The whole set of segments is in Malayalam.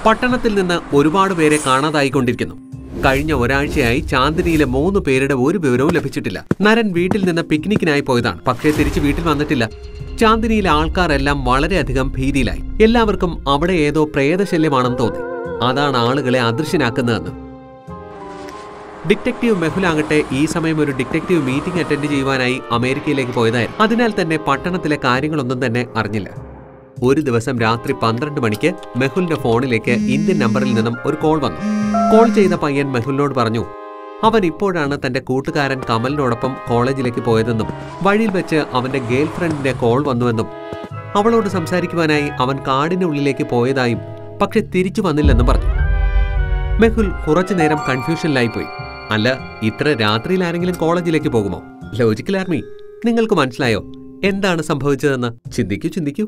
പട്ടണത്തിൽ നിന്ന് ഒരുപാട് പേരെ കാണാതായിക്കൊണ്ടിരിക്കുന്നു കഴിഞ്ഞ ഒരാഴ്ചയായി ചാന്ദിനിയിലെ മൂന്ന് പേരുടെ ഒരു വിവരവും ലഭിച്ചിട്ടില്ല നരൻ വീട്ടിൽ നിന്ന് പിക്നിക്കിനായി പോയതാണ് പക്ഷേ തിരിച്ച് വീട്ടിൽ വന്നിട്ടില്ല ചാന്ദിനിയിലെ ആൾക്കാരെല്ലാം വളരെയധികം ഭീതിയിലായി എല്ലാവർക്കും അവിടെ ഏതോ പ്രേതശല്യമാണെന്ന് തോന്നി അതാണ് ആളുകളെ അദൃശ്യനാക്കുന്നതെന്ന് ഡിറ്റക്റ്റീവ് മെഹുലാകട്ടെ ഈ സമയം ഒരു ഡിറ്റക്റ്റീവ് മീറ്റിംഗ് അറ്റൻഡ് ചെയ്യുവാനായി അമേരിക്കയിലേക്ക് പോയതായിരുന്നു അതിനാൽ തന്നെ പട്ടണത്തിലെ കാര്യങ്ങളൊന്നും തന്നെ അറിഞ്ഞില്ല ഒരു ദിവസം രാത്രി പന്ത്രണ്ട് മണിക്ക് മെഹുലിന്റെ ഫോണിലേക്ക് ഇന്ത്യൻ നമ്പറിൽ നിന്നും ഒരു കോൾ വന്നു കോൾ ചെയ്ത പയ്യൻ മെഹുലിനോട് പറഞ്ഞു അവൻ ഇപ്പോഴാണ് തന്റെ കൂട്ടുകാരൻ കമലിനോടൊപ്പം കോളേജിലേക്ക് പോയതെന്നും വഴിയിൽ വെച്ച് അവന്റെ ഗേൾ ഫ്രണ്ടിന്റെ കോൾ വന്നുവെന്നും അവളോട് സംസാരിക്കുവാനായി അവൻ കാടിനുള്ളിലേക്ക് പോയതായും പക്ഷെ തിരിച്ചു വന്നില്ലെന്നും പറഞ്ഞു മെഹുൽ കുറച്ചു നേരം കൺഫ്യൂഷനിലായി പോയി അല്ല ഇത്ര രാത്രിയിൽ ആരെങ്കിലും കോളേജിലേക്ക് പോകുമോ ലോജിക്കൽ ആർമി നിങ്ങൾക്ക് മനസ്സിലായോ എന്താണ് സംഭവിച്ചതെന്ന് ചിന്തിക്കൂ ചിന്തിക്കൂ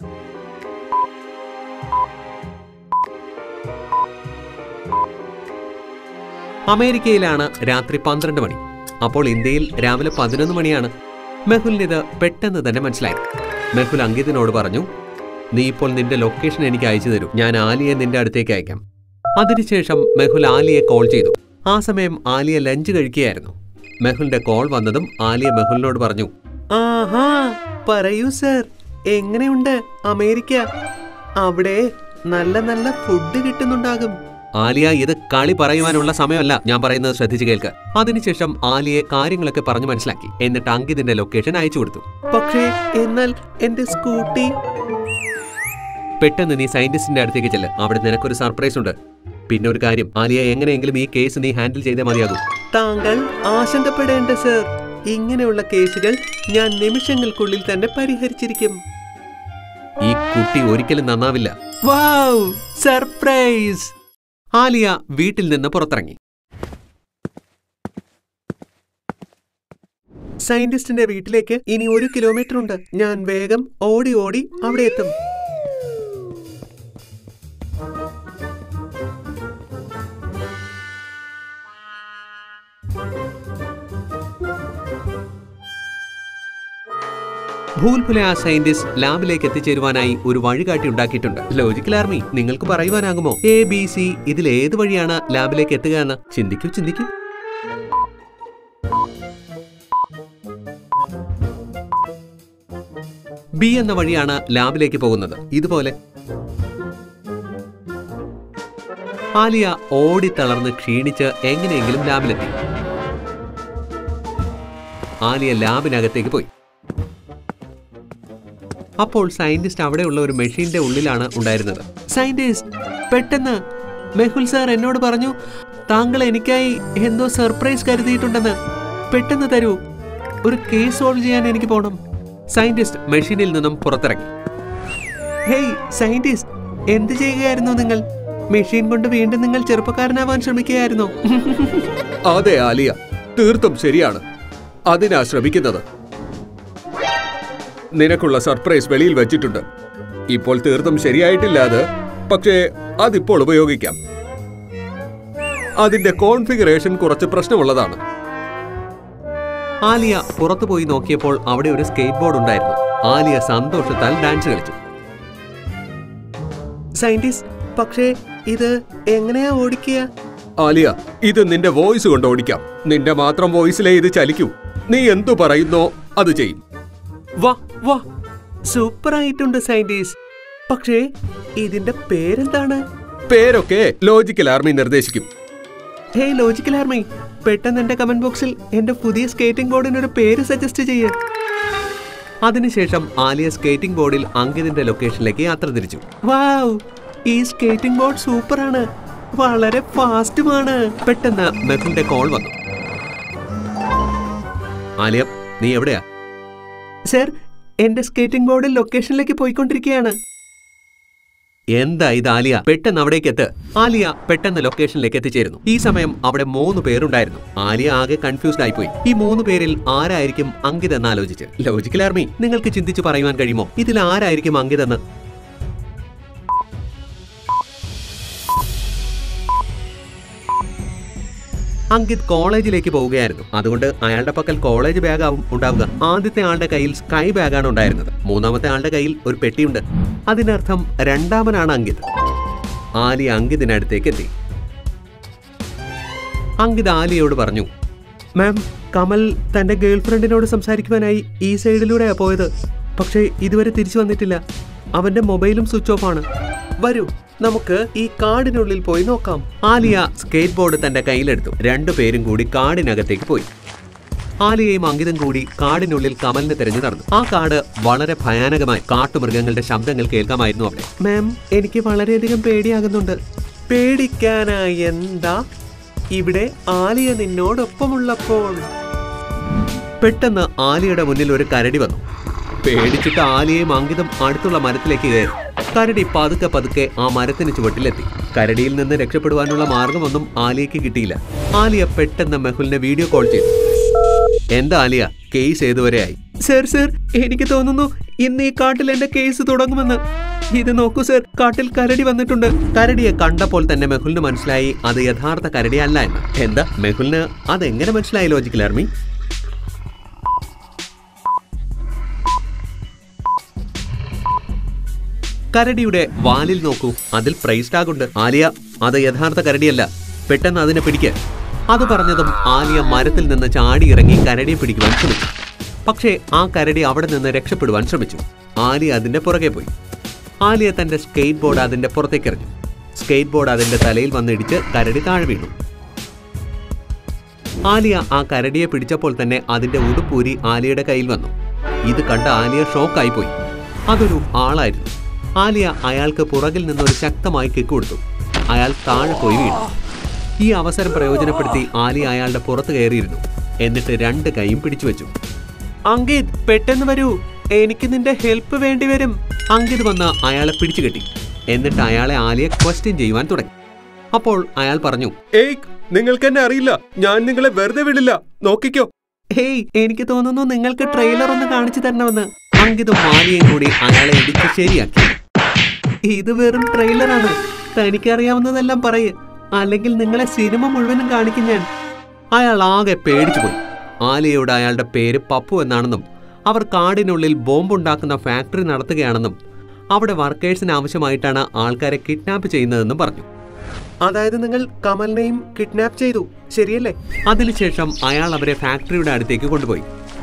അമേരിക്കയിലാണ് രാത്രി പന്ത്രണ്ട് മണി അപ്പോൾ ഇന്ത്യയിൽ രാവിലെ പതിനൊന്ന് മണിയാണ് മെഹുലിന് ഇത് പെട്ടെന്ന് തന്നെ മനസ്സിലായി മെഹുൽ അങ്കിതിനോട് പറഞ്ഞു നീ ഇപ്പോൾ നിന്റെ ലൊക്കേഷൻ എനിക്ക് അയച്ചു തരൂ ഞാൻ ആലിയെ നിന്റെ അടുത്തേക്ക് അയക്കാം അതിനുശേഷം മെഹുൽ ആലിയെ കോൾ ചെയ്തു ആ സമയം ആലിയ ലഞ്ച് കഴിക്കുകയായിരുന്നു മെഹുലിന്റെ കോൾ വന്നതും ആലിയ മെഹുലിനോട് പറഞ്ഞു ആഹാ പറയൂ സർ എങ്ങനെയുണ്ട് അമേരിക്ക അവിടെ നല്ല നല്ല ഫുഡ് കിട്ടുന്നുണ്ടാകും ആലിയ ഇത് കളി പറയുവാനുള്ള സമയമല്ല ഞാൻ പറയുന്നത് ശ്രദ്ധിച്ചു കേൾക്ക് അതിനുശേഷം ആലിയെ കാര്യങ്ങളൊക്കെ പറഞ്ഞു മനസ്സിലാക്കി എന്നിട്ട് അങ്കിതിന്റെ ലൊക്കേഷൻ അയച്ചു കൊടുത്തു പക്ഷേ എന്നാൽ എന്റെ സ്കൂട്ടി പെട്ടെന്ന് നീ സയന്റിസ്റ്റിന്റെ അടുത്തേക്ക് ചെല്ല് അവിടെ നിനക്കൊരു സർപ്രൈസ് ഉണ്ട് പിന്നെ ഒരു കാര്യം ആലിയ എങ്ങനെയെങ്കിലും ഈ കേസ് നീ ഹാൻഡിൽ ചെയ്തേ മതിയാകും താങ്കൾ ആശങ്കപ്പെടേണ്ട സർ ഇങ്ങനെയുള്ള കേസുകൾ ഞാൻ നിമിഷങ്ങൾക്കുള്ളിൽ തന്നെ പരിഹരിച്ചിരിക്കും ഈ കുട്ടി ഒരിക്കലും നന്നാവില്ല വൗ സർപ്രൈസ് ആലിയ വീട്ടിൽ നിന്ന് പുറത്തിറങ്ങി സയന്റിസ്റ്റിന്റെ വീട്ടിലേക്ക് ഇനി ഒരു കിലോമീറ്റർ ഉണ്ട് ഞാൻ വേഗം ഓടി ഓടി അവിടെ എത്തും ഭൂൽഭുല ആ സയന്റിസ്റ്റ് ലാബിലേക്ക് എത്തിച്ചേരുവാനായി ഒരു വഴികാട്ടി ഉണ്ടാക്കിയിട്ടുണ്ട് ലോജിക്കൽ ആർമി നിങ്ങൾക്ക് പറയുവാനാകുമോ എ ബി സി ഇതിൽ ഏത് വഴിയാണ് ലാബിലേക്ക് എത്തുക എന്ന് ചിന്തിക്കൂ ചിന്തിക്കൂ ബി എന്ന വഴിയാണ് ലാബിലേക്ക് പോകുന്നത് ഇതുപോലെ ആലിയ ഓടിത്തളർന്ന് ക്ഷീണിച്ച് എങ്ങനെയെങ്കിലും ലാബിലെത്തി ആലിയ ലാബിനകത്തേക്ക് പോയി അപ്പോൾ സയന്റിസ്റ്റ് അവിടെയുള്ള ഒരു മെഷീന്റെ ഉള്ളിലാണ് ഉണ്ടായിരുന്നത് സയന്റിസ്റ്റ് പെട്ടെന്ന് മെഹുൽ സാർ എന്നോട് പറഞ്ഞു താങ്കൾ എനിക്കായി എന്തോ സർപ്രൈസ് കരുതിയിട്ടുണ്ടെന്ന് പെട്ടെന്ന് തരൂ ഒരു കേസ് സോൾവ് ചെയ്യാൻ എനിക്ക് പോണം സയന്റിസ്റ്റ് മെഷീനിൽ നിന്നും പുറത്തിറങ്ങി ഹേയ് സയന്റിസ്റ്റ് എന്ത് ചെയ്യുകയായിരുന്നു നിങ്ങൾ മെഷീൻ കൊണ്ട് വീണ്ടും നിങ്ങൾ ചെറുപ്പക്കാരനാവാൻ ശ്രമിക്കുകയായിരുന്നോ അതെ ആലിയ തീർത്തും ശരിയാണ് അതിനാ ശ്രമിക്കുന്നത് നിനക്കുള്ള സർപ്രൈസ് വെളിയിൽ വെച്ചിട്ടുണ്ട് ഇപ്പോൾ തീർത്തും ശരിയായിട്ടില്ല അത് പക്ഷേ അതിപ്പോൾ ഉപയോഗിക്കാം അതിന്റെ കോൺഫിഗറേഷൻ കുറച്ച് പ്രശ്നമുള്ളതാണ് ആലിയ പുറത്തു പോയി നോക്കിയപ്പോൾ അവിടെ ഒരു സ്കേറ്റ് ബോർഡ് ഉണ്ടായിരുന്നു ആലിയ സന്തോഷത്താൽ ഡാൻസ് കളിച്ചു സയന്റിസ്റ്റ് പക്ഷേ ഇത് എങ്ങനെയാ ഓടിക്കുക ആലിയ ഇത് നിന്റെ വോയിസ് കൊണ്ട് ഓടിക്കാം നിന്റെ മാത്രം വോയിസിലേ ഇത് ചലിക്കൂ നീ എന്തു പറയുന്നോ അത് ചെയ്യും വാ വാ സൂപ്പർ ആയിട്ടുണ്ട് സയന്റിസ്റ്റ് പക്ഷേ ഇതിന്റെ പേരെന്താണ് പേരൊക്കെ ലോജിക്കൽ ആർമി നിർദ്ദേശിക്കും ഹേ ലോജിക്കൽ ആർമി പെട്ടെന്ന് എന്റെ കമന്റ് ബോക്സിൽ എന്റെ പുതിയ സ്കേറ്റിംഗ് ബോർഡിന് ഒരു പേര് സജസ്റ്റ് ചെയ്യ് അതിനുശേഷം ആലിയ സ്കേറ്റിംഗ് ബോർഡിൽ അങ്കിതിന്റെ ലൊക്കേഷനിലേക്ക് യാത്ര തിരിച്ചു വാവ് ഈ സ്കേറ്റിംഗ് ബോർഡ് സൂപ്പറാണ് വളരെ ഫാസ്റ്റുമാണ് പെട്ടെന്ന് മെഹുലിന്റെ കോൾ വന്നു ആലിയ നീ എവിടെയാ സർ എന്റെ സ്കേറ്റിംഗ് ബോർഡിൽ ലൊക്കേഷനിലേക്ക് പോയിക്കൊണ്ടിരിക്കുകയാണ് എന്താ ഇത് ആലിയ പെട്ടെന്ന് അവിടേക്ക് എത്ത് ആലിയ പെട്ടെന്ന് ലൊക്കേഷനിലേക്ക് എത്തിച്ചേരുന്നു ഈ സമയം അവിടെ മൂന്ന് പേരുണ്ടായിരുന്നു ആലിയ ആകെ കൺഫ്യൂസ്ഡ് ആയിപ്പോയി ഈ മൂന്ന് പേരിൽ ആരായിരിക്കും അങ്കിത് എന്ന് ആലോചിച്ച് ലോജിക്കൽ ആർമി നിങ്ങൾക്ക് ചിന്തിച്ചു പറയുവാൻ കഴിയുമോ ഇതിൽ ആരായിരിക്കും അങ്കിത് എന്ന് അങ്കിത് കോളേജിലേക്ക് പോവുകയായിരുന്നു അതുകൊണ്ട് അയാളുടെ പക്കൽ കോളേജ് ബാഗാവും ഉണ്ടാവുക ആദ്യത്തെ ആളുടെ കയ്യിൽ സ്കൈ ബാഗാണ് ഉണ്ടായിരുന്നത് മൂന്നാമത്തെ ആളുടെ കയ്യിൽ ഒരു പെട്ടിയുണ്ട് അതിനർത്ഥം രണ്ടാമനാണ് അങ്കിത് ആലിയ അങ്കിതിനടുത്തേക്ക് എത്തി അങ്കിത് ആലിയോട് പറഞ്ഞു മാം കമൽ തന്റെ ഗേൾഫ്രണ്ടിനോട് സംസാരിക്കുവാനായി ഈ സൈഡിലൂടെയാ പോയത് പക്ഷേ ഇതുവരെ തിരിച്ചു വന്നിട്ടില്ല അവന്റെ മൊബൈലും സ്വിച്ച് ഓഫ് ആണ് വരൂ നമുക്ക് ഈ കാടിനുള്ളിൽ പോയി നോക്കാം ആലിയ സ്കേറ്റ് ബോർഡ് തന്റെ കയ്യിലെടുത്തു രണ്ടുപേരും കൂടി കാടിനകത്തേക്ക് പോയി ആലിയയും അങ്കിതം കൂടി കാടിനുള്ളിൽ കമലിനെ തെരഞ്ഞു നടന്നു ആ കാട് വളരെ ഭയാനകമായി കാട്ടുമൃഗങ്ങളുടെ ശബ്ദങ്ങൾ കേൾക്കാമായിരുന്നു അവിടെ മാം എനിക്ക് വളരെയധികം പേടിയാകുന്നുണ്ട് പേടിക്കാനായി എന്താ ഇവിടെ ആലിയ നിന്നോടൊപ്പമുള്ളപ്പോൾ പെട്ടെന്ന് ആലിയുടെ മുന്നിൽ ഒരു കരടി വന്നു പേടിച്ചിട്ട് ആലിയെയും അങ്കിതം അടുത്തുള്ള മരത്തിലേക്ക് കയറി കരടി പതുക്കെ പതുക്കെ ആ മരത്തിന് ചുവട്ടിലെത്തി കരടിയിൽ നിന്ന് രക്ഷപ്പെടുവാനുള്ള മാർഗമൊന്നും ആലിയയ്ക്ക് കിട്ടിയില്ല ആലിയ പെട്ടെന്ന് മെഹുലിനെ വീഡിയോ കോൾ ചെയ്തു എന്താ ആലിയ കേസ് ഏതുവരെയായി സർ സർ എനിക്ക് തോന്നുന്നു ഇന്ന് ഈ കാട്ടിൽ എന്റെ കേസ് തുടങ്ങുമെന്ന് ഇത് നോക്കൂ സർ കാട്ടിൽ കരടി വന്നിട്ടുണ്ട് കരടിയെ കണ്ടപ്പോൾ തന്നെ മെഹുലിന് മനസ്സിലായി അത് യഥാർത്ഥ കരടിയല്ല എന്ന് എന്താ മെഹുലിന് അതെങ്ങനെ മനസ്സിലായി ലോജിക്കൽ ആർമി കരടിയുടെ വാലിൽ നോക്കൂ അതിൽ പ്രൈസ് ടാഗ് ഉണ്ട് ആലിയ അത് യഥാർത്ഥ കരടിയല്ല പെട്ടെന്ന് അതിനെ പിടിക്ക് അത് പറഞ്ഞതും ആലിയ മരത്തിൽ നിന്ന് ചാടി ഇറങ്ങി കരടിയെ പിടിക്കുവാൻ ശ്രമിച്ചു പക്ഷേ ആ കരടി അവിടെ നിന്ന് രക്ഷപ്പെടുവാൻ ശ്രമിച്ചു ആലിയ അതിന്റെ പുറകെ പോയി ആലിയ തന്റെ സ്കേറ്റ് ബോർഡ് അതിന്റെ പുറത്തേക്ക് എറിഞ്ഞു സ്കേറ്റ് ബോർഡ് അതിന്റെ തലയിൽ വന്നിടിച്ച് കരടി താഴെ വീണു ആലിയ ആ കരടിയെ പിടിച്ചപ്പോൾ തന്നെ അതിന്റെ ഉടുപ്പൂരി ആലിയയുടെ കയ്യിൽ വന്നു ഇത് കണ്ട ആലിയ ഷോക്കായി പോയി അതൊരു ആളായിരുന്നു ആലിയ അയാൾക്ക് പുറകിൽ നിന്നൊരു ശക്തമായി കിക്ക് കൊടുത്തു അയാൾ താഴെ പോയി വീണു ഈ അവസരം പ്രയോജനപ്പെടുത്തി ആലിയ അയാളുടെ പുറത്ത് കയറിയിരുന്നു എന്നിട്ട് രണ്ട് കൈയും പിടിച്ചു വെച്ചു അങ്കിത് പെട്ടെന്ന് വരൂ എനിക്ക് നിന്റെ ഹെൽപ്പ് വേണ്ടി വരും അങ്കിത് വന്ന് അയാളെ പിടിച്ചു കെട്ടി എന്നിട്ട് അയാളെ ആലിയെ ക്വസ്റ്റ്യൻ ചെയ്യുവാൻ തുടങ്ങി അപ്പോൾ അയാൾ പറഞ്ഞു ഏയ് നിങ്ങൾക്ക് എന്നെ അറിയില്ല ഞാൻ നിങ്ങളെ വെറുതെ വിടില്ല നോക്കിക്കോ ഹേയ് എനിക്ക് തോന്നുന്നു നിങ്ങൾക്ക് ട്രെയിലർ ഒന്ന് കാണിച്ചു തരണമെന്ന് അങ്കിതും മാലിയും കൂടി അയാളെ ഇടിച്ച് ശരിയാക്കി ഇത് വെറും ട്രെയിലറാണ് തനിക്കറിയാവുന്നതെല്ലാം പറയ് അല്ലെങ്കിൽ നിങ്ങളെ സിനിമ മുഴുവനും കാണിക്കും ഞാൻ അയാൾ ആകെ പേടിച്ചു പോയി ആലിയയുടെ അയാളുടെ പേര് പപ്പു എന്നാണെന്നും അവർ കാടിനുള്ളിൽ ബോംബുണ്ടാക്കുന്ന ഫാക്ടറി നടത്തുകയാണെന്നും അവിടെ വർക്കേഴ്സിന് ആവശ്യമായിട്ടാണ് ആൾക്കാരെ കിഡ്നാപ്പ് ചെയ്യുന്നതെന്നും പറഞ്ഞു അതായത് നിങ്ങൾ കമലിനെയും കിഡ്നാപ്പ് ചെയ്തു ശരിയല്ലേ അതിനുശേഷം അയാൾ അവരെ ഫാക്ടറിയുടെ അടുത്തേക്ക് കൊണ്ടുപോയി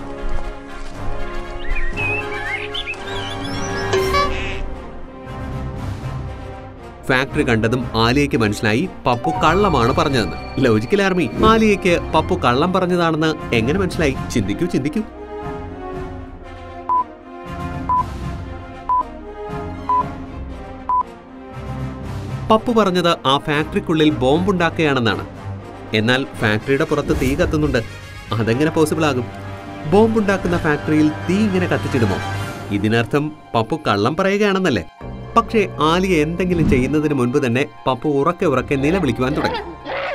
ഫാക്ടറി കണ്ടതും ആലിയയ്ക്ക് മനസ്സിലായി പപ്പു കള്ളമാണ് പറഞ്ഞതെന്ന് ലോജിക്കൽ ആർമി ആലിയയ്ക്ക് പപ്പു കള്ളം പറഞ്ഞതാണെന്ന് എങ്ങനെ മനസ്സിലായി ചിന്തിക്കൂ ചിന്തിക്കൂ പപ്പു പറഞ്ഞത് ആ ഫാക്ടറിക്കുള്ളിൽ ബോംബുണ്ടാക്കുകയാണെന്നാണ് എന്നാൽ ഫാക്ടറിയുടെ പുറത്ത് തീ കത്തുന്നുണ്ട് അതെങ്ങനെ പോസിബിൾ ആകും ബോംബുണ്ടാക്കുന്ന ഫാക്ടറിയിൽ തീ ഇങ്ങനെ കത്തിച്ചിടുമോ ഇതിനർത്ഥം പപ്പു കള്ളം പറയുകയാണെന്നല്ലേ പക്ഷേ ആലിയ എന്തെങ്കിലും ചെയ്യുന്നതിന് മുൻപ് തന്നെ പപ്പു ഉറക്കെ ഉറക്കെ നിലവിളിക്കുവാൻ തുടങ്ങി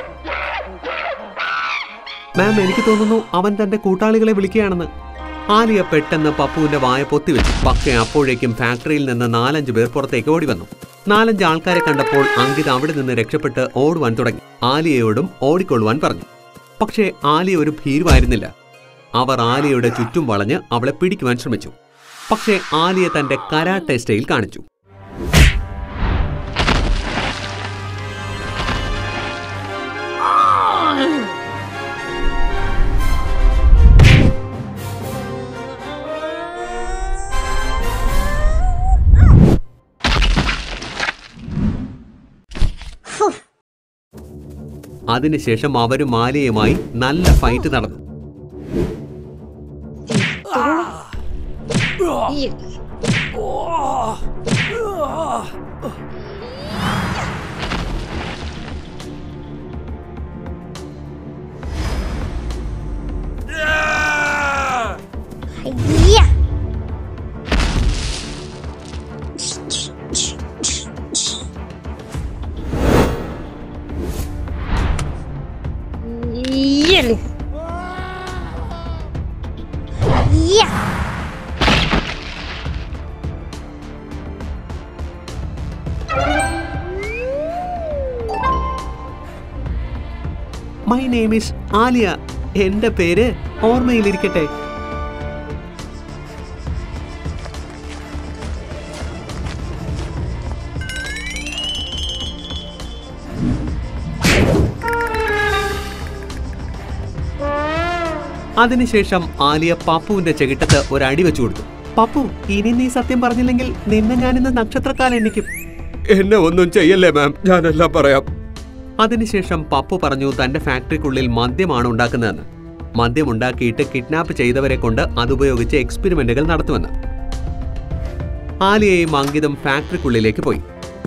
മാം എനിക്ക് തോന്നുന്നു അവൻ തന്റെ കൂട്ടാളികളെ വിളിക്കുകയാണെന്ന് ആലിയ പെട്ടെന്ന് പപ്പുവിന്റെ വായ പൊത്തിവെച്ചു പക്ഷേ അപ്പോഴേക്കും ഫാക്ടറിയിൽ നിന്ന് നാലഞ്ച് പേർ പുറത്തേക്ക് ഓടി വന്നു നാലഞ്ച് ആൾക്കാരെ കണ്ടപ്പോൾ അങ്കിത് അവിടെ നിന്ന് രക്ഷപ്പെട്ട് ഓടുവാൻ തുടങ്ങി ആലിയയോടും ഓടിക്കൊള്ളുവാൻ പറഞ്ഞു പക്ഷേ ആലിയ ഒരു ഭീരുവായിരുന്നില്ല അവർ ആലിയയുടെ ചുറ്റും വളഞ്ഞ് അവളെ പിടിക്കുവാൻ ശ്രമിച്ചു പക്ഷേ ആലിയ തന്റെ കരാട്ടെ സ്റ്റൈൽ കാണിച്ചു അതിനുശേഷം അവരും ആലിയയുമായി നല്ല ഫൈറ്റ് നടന്നു Yeah. Yeah. Yeah. My name is Alia എന്റെ പേര് ഓർമ്മയിലിരിക്കട്ടെ അതിനുശേഷം ആലിയ പപ്പുവിന്റെ ചെകിട്ടത്ത് ഒരു അടി വെച്ചു കൊടുത്തു പപ്പു ഇനി നീ സത്യം പറഞ്ഞില്ലെങ്കിൽ നിന്നെ ഞാനിന്ന് നക്ഷത്രക്കാലം എണ്ണിക്കും എന്നെ ഒന്നും ചെയ്യല്ലേ മാം ഞാനെല്ലാം പറയാം അതിനുശേഷം പപ്പു പറഞ്ഞു തന്റെ ഫാക്ടറിക്കുള്ളിൽ മദ്യമാണ് ഉണ്ടാക്കുന്നതെന്ന് മദ്യം ഉണ്ടാക്കിയിട്ട് കിഡ്നാപ്പ് ചെയ്തവരെ കൊണ്ട് അതുപയോഗിച്ച് എക്സ്പെരിമെന്റുകൾ നടത്തുമെന്ന് ആലിയയും അങ്കിതും ഫാക്ടറിക്കുള്ളിലേക്ക് പോയി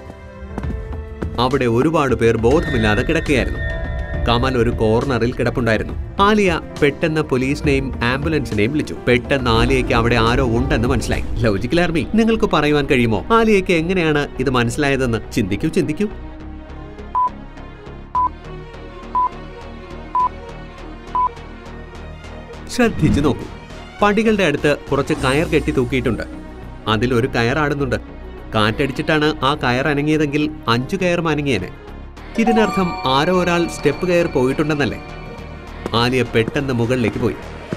അവിടെ ഒരുപാട് പേർ ബോധമില്ലാതെ കിടക്കുകയായിരുന്നു കമൽ ഒരു കോർണറിൽ കിടപ്പുണ്ടായിരുന്നു ആലിയ പെട്ടെന്ന് പോലീസിനെയും ആംബുലൻസിനെയും വിളിച്ചു പെട്ടെന്ന് ആലിയയ്ക്ക് അവിടെ ആരോ ഉണ്ടെന്ന് മനസ്സിലായി ലോജിക്കൽ ആർമി നിങ്ങൾക്ക് പറയുവാൻ കഴിയുമോ ആലിയയ്ക്ക് എങ്ങനെയാണ് ഇത് മനസ്സിലായതെന്ന് ചിന്തിക്കൂ ചിന്തിക്കൂ ശ്രദ്ധിച്ചു നോക്കൂ പടികളുടെ അടുത്ത് കുറച്ച് കയർ കെട്ടി തൂക്കിയിട്ടുണ്ട് അതിലൊരു കയർ ആടുന്നുണ്ട് കാറ്റടിച്ചിട്ടാണ് ആ കയർ അനങ്ങിയതെങ്കിൽ അഞ്ചു കയർ അനങ്ങിയേനെ ഇതിനർത്ഥം ആരോ ഒരാൾ സ്റ്റെപ്പ് കയർ പോയിട്ടുണ്ടെന്നല്ലേ ആലിയ പെട്ടെന്ന് മുകളിലേക്ക് പോയി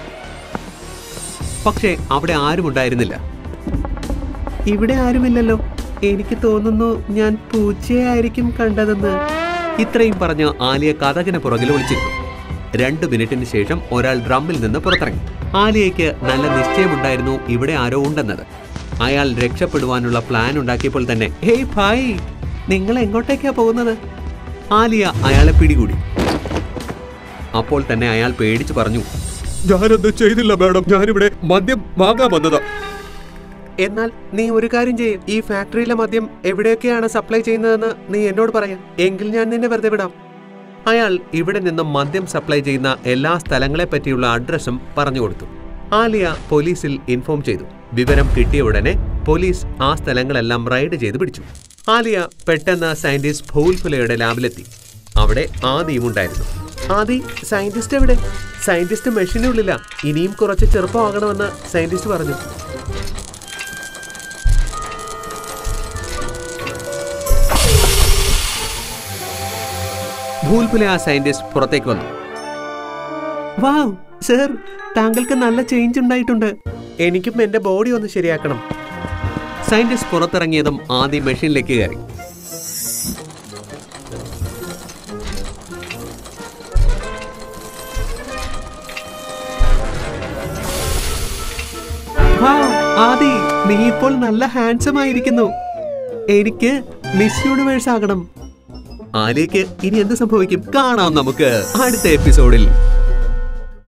പക്ഷേ അവിടെ ആരും ഉണ്ടായിരുന്നില്ല ഇവിടെ ആരുമില്ലല്ലോ എനിക്ക് തോന്നുന്നു ഞാൻ പൂച്ചയായിരിക്കും കണ്ടതെന്ന് ഇത്രയും പറഞ്ഞ് ആലിയ കഥകിന് പുറകിൽ ഒളിച്ചിരുന്നു രണ്ടു മിനിറ്റിന് ശേഷം ഒരാൾ ഡ്രമ്മിൽ നിന്ന് പുറത്തിറങ്ങി ആലിയയ്ക്ക് നല്ല നിശ്ചയമുണ്ടായിരുന്നു ഇവിടെ ആരോ ഉണ്ടെന്നത് അയാൾ രക്ഷപ്പെടുവാനുള്ള പ്ലാൻ ഉണ്ടാക്കിയപ്പോൾ തന്നെ ഹേയ് ഭായ് നിങ്ങൾ എങ്ങോട്ടേക്കാ പോകുന്നത് ആലിയ അയാളെ പിടികൂടി അപ്പോൾ തന്നെ അയാൾ പേടിച്ചു പറഞ്ഞു ഞാനൊന്നും ചെയ്തില്ല മാഡം ഞാനിവിടെ മദ്യം വാങ്ങാൻ വന്നതാ എന്നാൽ നീ ഒരു കാര്യം ചെയ്യും ഈ ഫാക്ടറിയിലെ മദ്യം എവിടെയൊക്കെയാണ് സപ്ലൈ ചെയ്യുന്നതെന്ന് നീ എന്നോട് പറയാം എങ്കിൽ ഞാൻ നിന്നെ വെറുതെ വിടാം അയാൾ ഇവിടെ നിന്നും മദ്യം സപ്ലൈ ചെയ്യുന്ന എല്ലാ സ്ഥലങ്ങളെ പറ്റിയുള്ള അഡ്രസ്സും പറഞ്ഞു കൊടുത്തു ആലിയ പോലീസിൽ ഇൻഫോം ചെയ്തു വിവരം കിട്ടിയ ഉടനെ പോലീസ് ആ സ്ഥലങ്ങളെല്ലാം റൈഡ് ചെയ്ത് പിടിച്ചു ആലിയ പെട്ടെന്ന് സയന്റിസ്റ്റ് ഭൂൽഫുലയുടെ ലാബിലെത്തി അവിടെ ആദിയും ഉണ്ടായിരുന്നു ആദി സയന്റിസ്റ്റ് എവിടെ സയന്റിസ്റ്റ് മെഷീനുള്ളില്ല ഇനിയും കുറച്ച് ചെറുപ്പമാകണമെന്ന് സയന്റിസ്റ്റ് പറഞ്ഞു ഭൂൽപുല ആ സയന്റിസ്റ്റ് പുറത്തേക്ക് വന്നു വാവ് സർ താങ്കൾക്ക് നല്ല ചേഞ്ച് ഉണ്ടായിട്ടുണ്ട് എനിക്കും എന്റെ ബോഡി ഒന്ന് ശരിയാക്കണം സയന്റിസ്റ്റ് പുറത്തിറങ്ങിയതും ആദ്യം മെഷീനിലേക്ക് കയറി വാവ്, ആദി നീ ഇപ്പോൾ നല്ല ഹാൻസം ആയിരിക്കുന്നു എനിക്ക് മിസ് യൂണിവേഴ്സ് ആകണം ആലിയക്ക് ഇനി എന്ത് സംഭവിക്കും കാണാം നമുക്ക് അടുത്ത എപ്പിസോഡിൽ